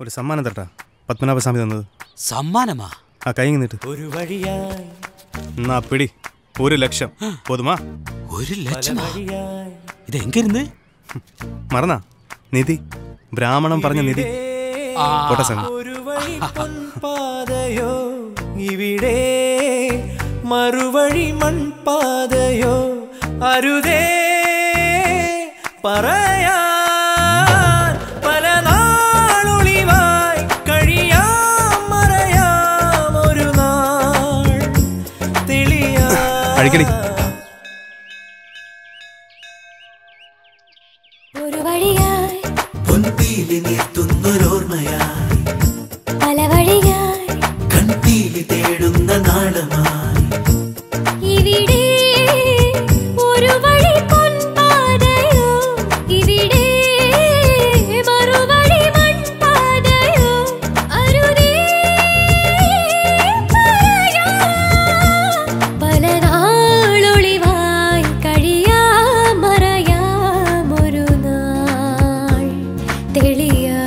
ഒരു സമ്മാനം തട്ടാ പത്മനാഭസ്വാമി തന്നത് സമ്മാനമാ ആ കൈ നിന്നിട്ട് ഒരു വഴിയായി എന്നാ പിടി ഒരു ലക്ഷം പോതുമാ ഒരു ലക്ഷമാ വഴിയായി ഇത് എങ്കിരുന്ന് മറന്നാ നിധി ബ്രാഹ്മണം പറഞ്ഞ നിധി പോട്ടെ സംഘം ഒരു വഴി പൊൻപാതയോ ഇവിടെ മറുവഴി മൺപാതയോ അരുതേ പറയാൻ പല നാളൊളിവായി കഴിയാം മറയാം ഒരു നാൾ തെളിയാ അഴിക്കടി ഒരു വഴിയായി പൊൻപീലി നീർത്തുന്നൊരോർമ്മയായി പല വഴിയായി കൺപീലി തേടുന്ന നാളമായി ഇവിടെ ഒരു വഴി പൊൻപാതയോ ഇവിടെ മറുവഴി മൺപാതയോ അരുതേ പറയാം പല നാളൊളിവായി കഴിയാം മറയാം ഒരു നാൾ തെളിയാ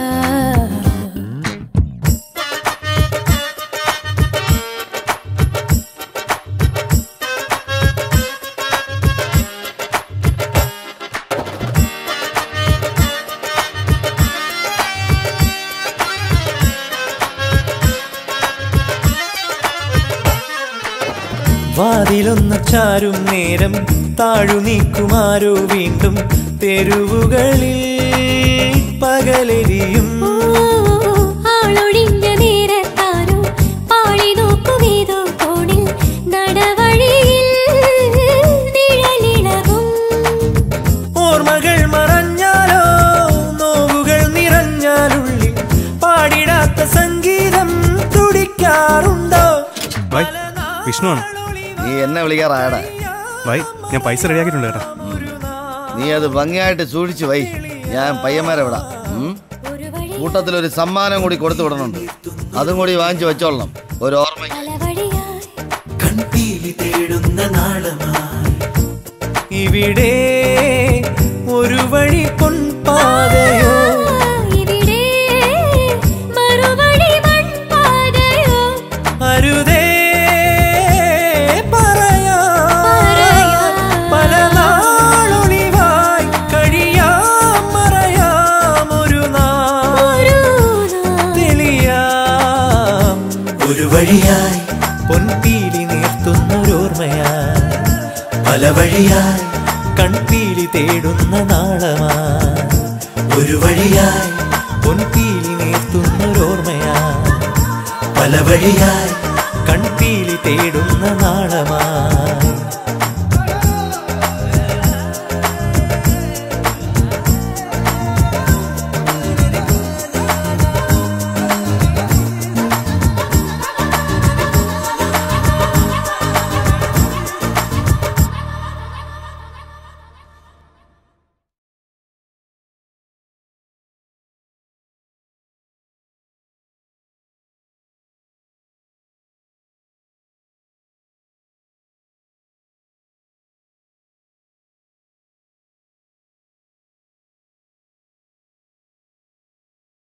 വാതിലൊന്ന് ചാരും നേരം താഴു നീക്കുമാരോ വീണ്ടും തെരുവുകളിൽ പകലെരിയും ആളൊഴിഞ്ഞ നേരത്താരോ പാളി നോക്കുമേതോ കോണിൽ നടവഴിയിൽ നിഴലിളകും ഓർമ്മകൾ മറഞ്ഞാലോ നോവുകൾ നിറഞ്ഞാലുള്ളിൽ പാടിടാത്ത സംഗീതം തുടിക്കാറുണ്ടോ വൈ വിഷ്ണുവാണ് നീ എന്നെ വിളിക്കാറായടാ വൈ ഞാൻ പൈസ റെഡിയാക്കിയിട്ടുണ്ട് കേട്ടോ നീ അത് ഭംഗിയായിട്ട് സൂക്ഷിച്ചു വൈ ഞാൻ പയ്യന്മാരെ വിടാം ഉം? ഒരു വഴി കൂട്ടത്തിൽ ഒരു സമ്മാനം കൂടി കൊടുത്തു വിടണുണ്ട് അതും കൂടി വാങ്ങിച്ചു വെച്ചോളണം ഒരു ഓർമ്മ പല വഴിയായി കൺപീലി തേടുന്ന നാളമായി ഇവിടെ ഒരു വഴി പൊൻപാതയോ ഇവിടെ മറുവഴി മൺപാതയോ അരുതേ പറയാ പറയാം. പല നാളൊളിവായി കഴിയാം മറയാം ഒരു നാൾ ഒരു നാൾ തെളിയാം ഒരു വഴിയായി പൊൻപീലി നീർത്തുന്നൊരോർമ്മയായി പല വഴിയായി കൺപീലി തേടുന്ന നാളമായി ഒരു വഴിയായി പൊൻപീലി നീർത്തുന്നൊരോർമ്മയായി പല വഴിയായി കൺപീലി തേടുന്ന നാളമായി